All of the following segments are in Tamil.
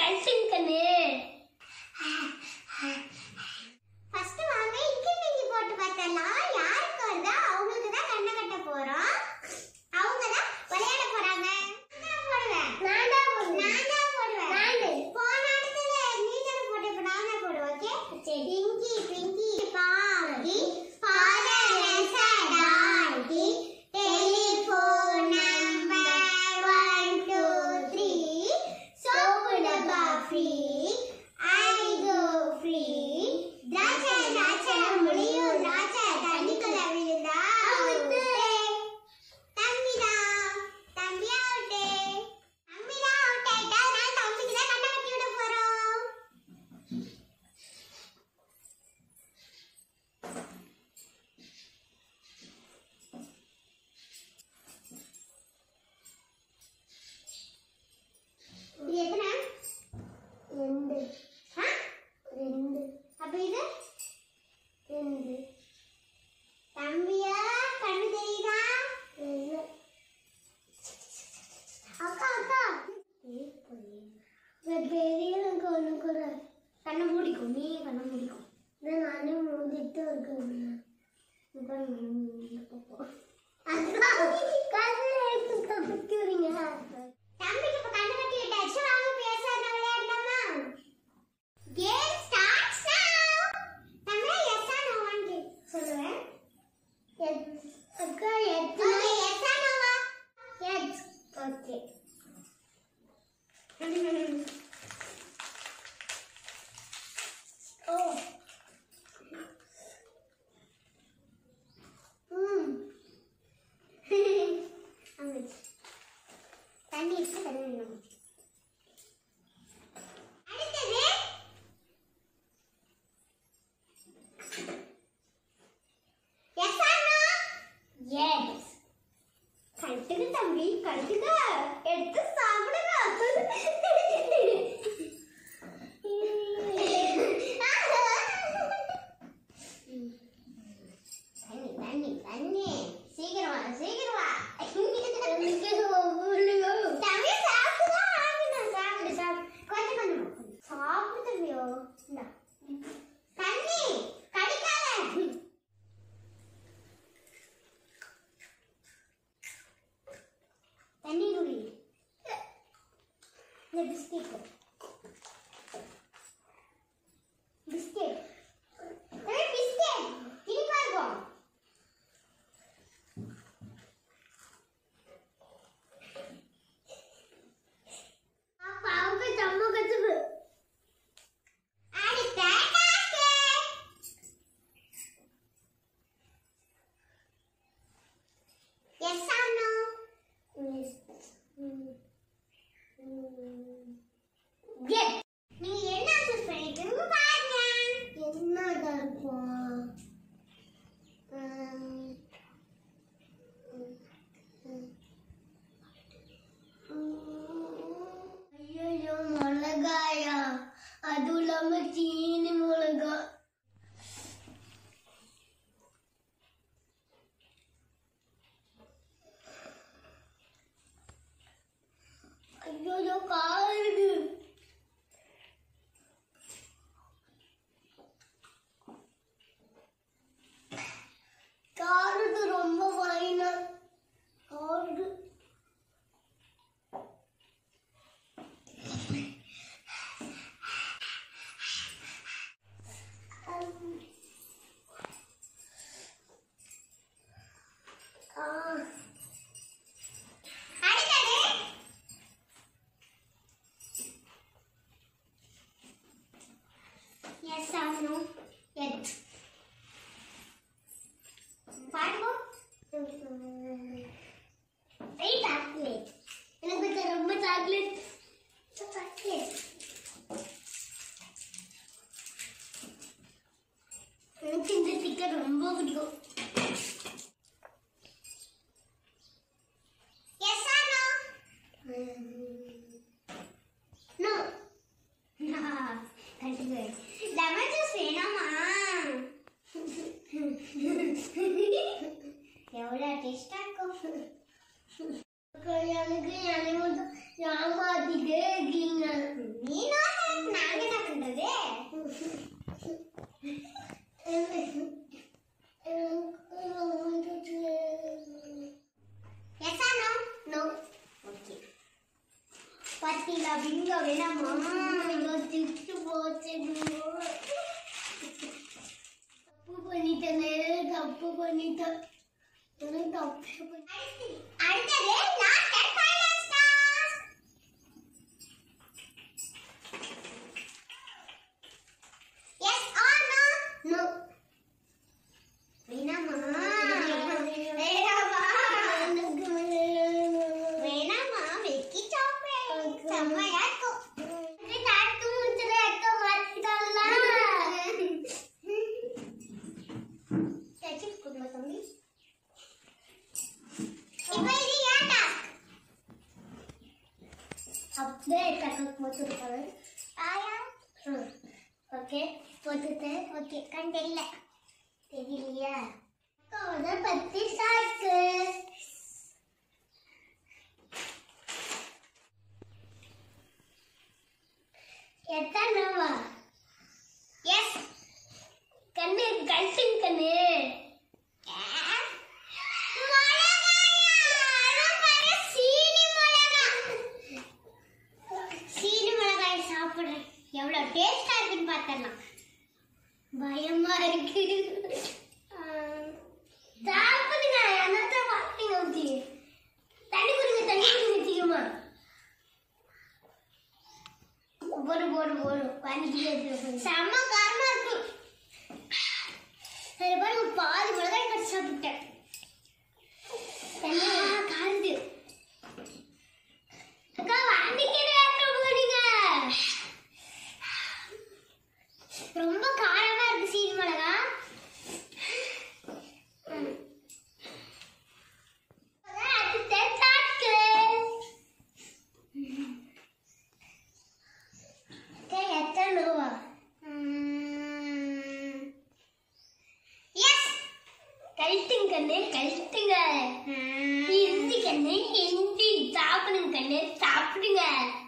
கட்டுங்க கண்ணு ஃபர்ஸ்ட் வாங்க இக்கி பிங்கி போட்டு பார்த்தலாம் யாருக்கு வருதோ அவங்களுக்கு தான் கண்ணை கட்ட போறோம் அவங்க தான் விளையாட போறாங்க நான் போடுவேன் நான் தான் போடுவேன். நான் தான் போடுவேன் நானு. போன இடத்துல நீ தானே போட்டு இப்ப நான் தான் போடுவேன் ஓகே சரி. பிங்கி பிங்கி பாங்கி பாரரசடாங்கி telephone number one two three soap டப்பா ஃப்ரீ ஐ கோ ஃப்ரீ திராட்சை திராட்சை முடியும் திராட்சை தண்ணிக்குள்ள விழுந்தா அவுட்டு. தம்பிதா தம்பி அவுட்டு தம்பிதா அவுட் ஆயிட்டா அதனால தம்பிக்கு தான் கண்ணை கட்டி விட போறோம் இது எத்தனை ரெண்டு ஆ? ரெண்டு அப்ப இது ரெண்டு தம்பியா கண்ணு தெரியுதா ரெண்டு அக்கா அக்கா பெரிய எனக்கு ஒன்று கூட கண்ணை மூடிக்கும் நீ கண்ணை மூடிக்கும் நான் நானே மூடிட்டு இருக்கேன் இப்போ அக்கா கண்ணு எடுத்து கப்பிக்கிறீங்க தம்பிக்கு இப்ப கண்ணு கட்டி விட்டாச்சு வாங்க பேசாத விளையாடலாமா கேம் ஸ்டார்ட்ஸ் நவ தம்பி எஸ் ஆர் நோ ஒன் சொல்லுவேன் அக்கா ஓகே எத்தனை எஸ் ஆர் நோவா எஸ் ஓகே ஓ ம் அங்க தண்ணி இருக்கு தண்ணி வேணும் அடுத்தது எஸ் ஆர் நோ எஸ் கட்டுங்க தம்பி கட்டுங்க எடுத்து சாப்பிடுங்க தண்ணி தண்ணி தண்ணி சீக்கிரம் வா சீக்கிரம் வா தம்பி சாப்பிட்டுதான் ஆகணும் சாப்பிடு சாப்பிடு கொஞ்சம் கொஞ்சம் சாப்பிடு தம்பியோ இந்தா தண்ணி கடிக்காத தண்ணி குடி இந்த பிஸ்கெட் பிஸ்கெட் ஏய் பிஸ்கெட் இனிப்பா இருக்கும் அப்பா அவங்க சம்ம கத்துக்கு அடுத்த task yes or no get நீங்க என்ன ஆன்சர் பண்ணிருக்கீங்க பாருங்க என்னடா இருக்கும் உம், ஐயோ மிளகாயா அதுவும் இல்லாம சீனி மிளகா ஐயோ காருது காருது ரொம்ப வாயினா காருது பாத்தீங்களா பிங்கோ வேணாமா ஐயோ, திட்டு போச்சு தப்பு பண்ணிட்டேனே தப்பு பண்ணிட்டேன் எனக்கு தப்பே பண்ணி அடுத்தது last and final task yes or no no வேணாமா வேணாமா. வேணாமா எனக்கு வேணும். வேணாமா வெக்கி சாக்லேட் செம்மையா இருக்கும் இது தட்டு முடிச்சது அக்கா மாத்திட்டாளா? டச்சு கொடுங்க தம்பி இப்போ இது ஏன் டாஸ்க் அப்படியே கணக்கு போட்டுருக்காரு ஆயா ஓகே போட்டுட்டேன் ஓகே கண் தெரியல தெரியலையா அக்காவோட பத்தி சாக்கு எத்தனைவா எஸ் கண்ணு கட்டிங் கண்ணு சீனி மிளகாய் சாப்பிடுறேன் எவ்வளவு டேஸ்டா இருக்குன்னு பார்த்தலாம் பயமா இருக்கு சாப்பிடுங்க என்னத்த பாத்தீங்க ஊத்தி தண்ணி குடிங்க தண்ணி குடிங்க சீக்கிரமா போடு போடு போடு பண்ணிட்டே இருக்கு செம்ம காரமா இருக்கும் சரி பாருங்க பாதி மிளகாய் கட்டி சாப்பிட்டேன் தண்ணி காந்து அக்கா வாண்டிக்கிறே அக்கா போடுங்க ரொம்ப காரமா இருக்கு சீனி மிளகா அது தெத்தாக்கு எத்தனை ரூபா எஸ் கழுத்துங்க கண்ணு கழுத்துங்க ஹிந்தி கண்ணு ஹிந்தி சாப்பிடுங்க கண்ணு சாப்பிடுங்க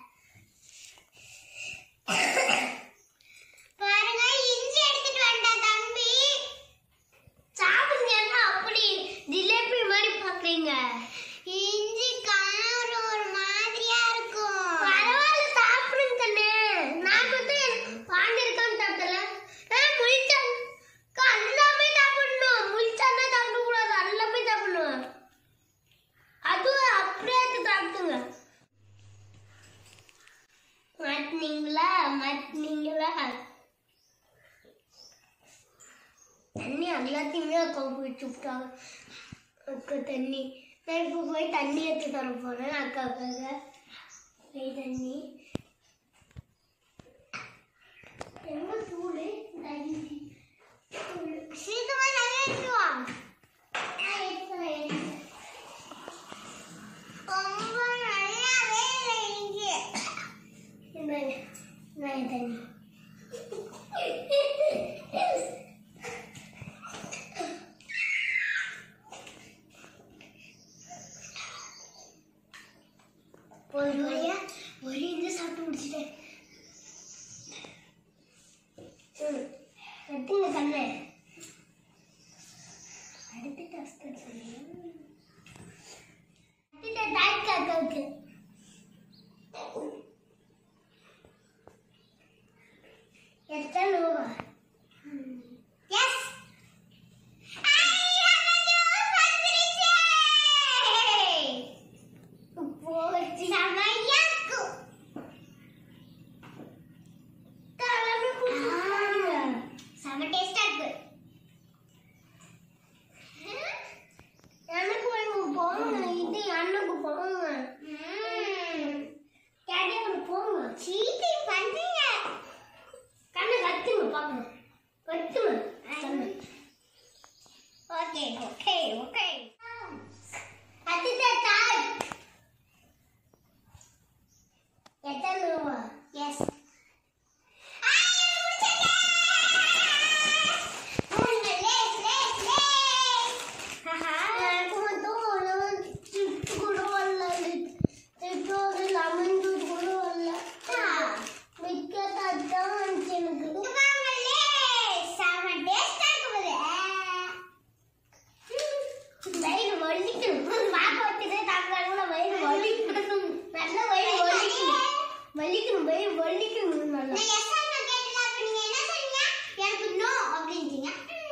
பாருங்க இஞ்சி எடுத்துட்டு வந்தா தம்பி சாப்பிடுங்க என்ன அப்படி ஜிலேபி மாதிரி பாக்குறீங்க இஞ்சி காரம் ஒரு மாதிரியா இருக்கும் பரவாயில்ல சாப்பிடுங்க கண்ணு நான் வந்து வாங்கியிருக்கான்னு சாப்பிடல ஆ முழிச்சா எல்லாமே சாப்பிடணும் முழிச்சானா சாப்பிடக்கூடாது எல்லாமே சாப்பிடணும் அதுவும் அப்படியே எடுத்து சாப்பிடுங்க மாட்டினீங்களா மாட்டினீங்களா தண்ணி எல்லாத்தையுமே அக்கா போய் சுட்டாங்க அக்கா தண்ணி நான் இப்போ போய் தண்ணி எடுத்து தர போறேன் அக்காவுக்காக போய் தண்ணி ரொம்ப சூடு தண்ணி சூடு. சீக்கிரமா நிறைய எடுத்து வா நான் எடுத்துறேன், எடுத்துறேன். ரொம்ப நல்லாவே இல்லை இஞ்சி இந்தாங்க, நான் தண்ணி ஒரு வழியா ஒரு இஞ்சி சாப்பிட்டு முடிச்சிட்டேன் ம், எடுத்துங்க கண்ணு அடுத்த டாஸ்க் அடுத்த டாஸ்க் அக்காவுக்கு எத்தனை ரூபா எஸ் போச்சு செமையா இருக்கும் தலைமை குடிச்சு செம டேஸ்டா இருக்கு எனக்கு வாங்க போங்க இது அண்ணனுக்கு போங்க ம்ம். கேட்டே போங்க cheating பண்றீங்க கண்ணை கத்துங்க பாருங்க கத்துங்க கண்ணு ஓகே ஓகே ஓகே அதுதான் தாய் எத்தனை ரூபா எஸ் எனக்கு மட்டும் ஒரு சிப்ஸ் கூட வரல சிப்ஸ் ஒரு லெமன் ஜூஸ் கூட வரல மிக்க தான் வந்துச்சு எனக்கு வயிறு வலிக்கணும் பார்க்க வச்சுட்டு சாப்பிட்டாங்கன்னா வயிறு வலிக்கணும் நல்ல வயிறு வலிக்கணும் வலிக்கணும் போய் வலிக்கணும் நல்லா நான் yes or no கேட்டல அப்ப நீங்க என்ன சொன்னீங்க எனக்கு நோ அப்படின்றீங்க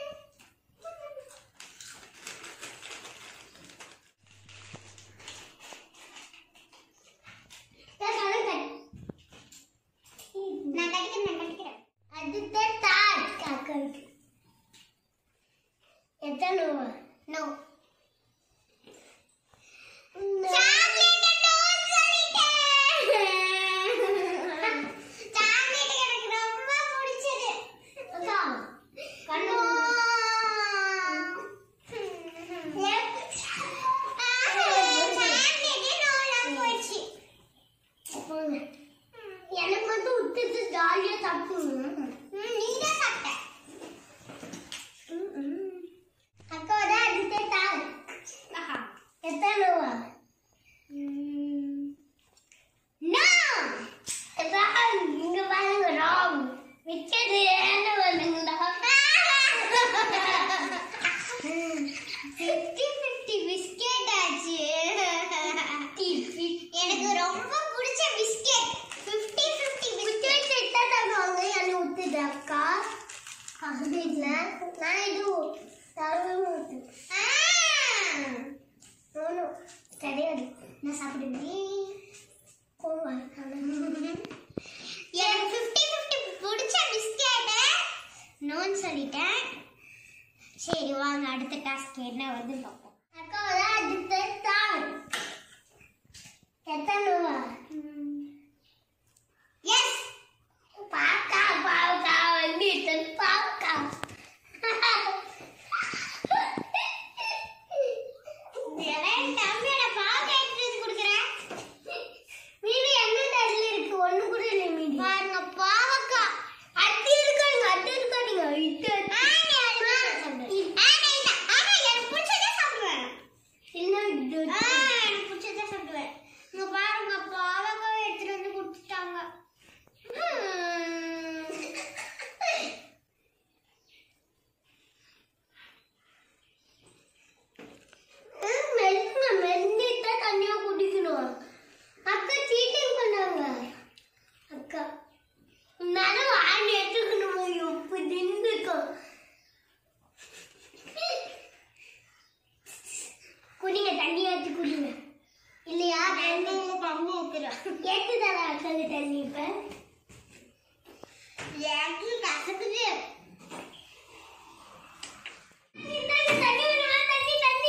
நான் கட்டிக்கிறேன் நான் கட்டிக்கிறேன் அடுத்த தாட் காக்காவுக்கு எத்தனை நோ No. சாக்லேட் நோ சொல்லிட்டேன் சாக்லேட் எனக்கு ரொம்ப பிடிச்சது அக்கா, கண்ணு போங்க. எனக்கு வந்து விட்டுட்டு ஜாலியா சாப்பிடுங்க அக்கா தான் அடுத்த தாட் எத்தனைவா ராம் இங்க பாருங்க ராம் மிச்சது ஏன்னு வருதுங்களா எனக்கு ரொம்ப பிடிச்ச பிஸ்கெட் 50 50 பிஸ்கெட் அக்கா வீட்டுல நான் இது தரவே ஒன்றும் கிடையாது நான் சாப்பிடுவேன் கோவம் எனக்கு 50 50 பிடிச்ச பிஸ்கெட் நோன் சொல்லிட்டேன் சரி வாங்க அடுத்த டாஸ்க் என்ன வருது பார்ப்போம் அக்கா தான் அடுத்த தாட் எத்தனைவா எஸ் பாக்கா பாக்கா வந்து பாக்கா வேண்டாம் நான் பாக்க எடுத்து கொடுக்குறேன் மீதி என்ன தரல இருக்கு ஒண்ணு கூட இல்லை மீதி பாருங்க பாவக்காய் அது இருக்காங்க அது இருக்காங்க இது எனக்கு பிடிச்சதே சாப்பிடுவேன் இல்ல இது ஆ, எனக்கு பிடிச்சதே சாப்பிடுவேன் இங்க பாருங்க பாவக்காய் எடுத்துட்டு வந்து கொடுத்துட்டாங்க ம். மெல்லுங்க மெல்லிட்டா தண்ணியா குடிக்கணும் அக்கா சீட்டிங் பண்ணாங்க அக்கா உன்னால வாங்கி எடுத்துக்கணும் உப்பு திண்டுக்கும் குடிங்க தண்ணி ஏற்றி குடிங்க இல்லையா தண்ணி தண்ணி ஊத்துறேன் ஏற்றி தர அக்காக்கு தண்ணி இப்ப எனக்கு கசக்குது இந்தாங்க தண்ணி வேணுமா தண்ணி தண்ணி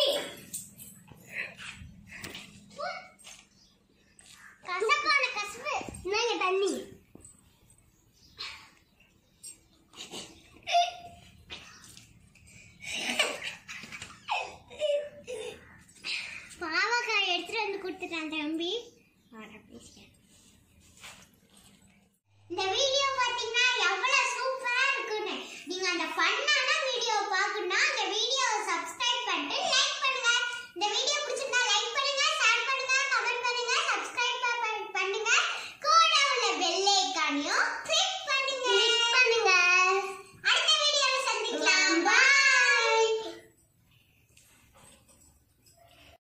கசப்பான கசப்பு இந்தாங்க தண்ணி பாவக்காய் எடுத்துட்டு வந்து கொடுத்துட்டான் தம்பி இந்த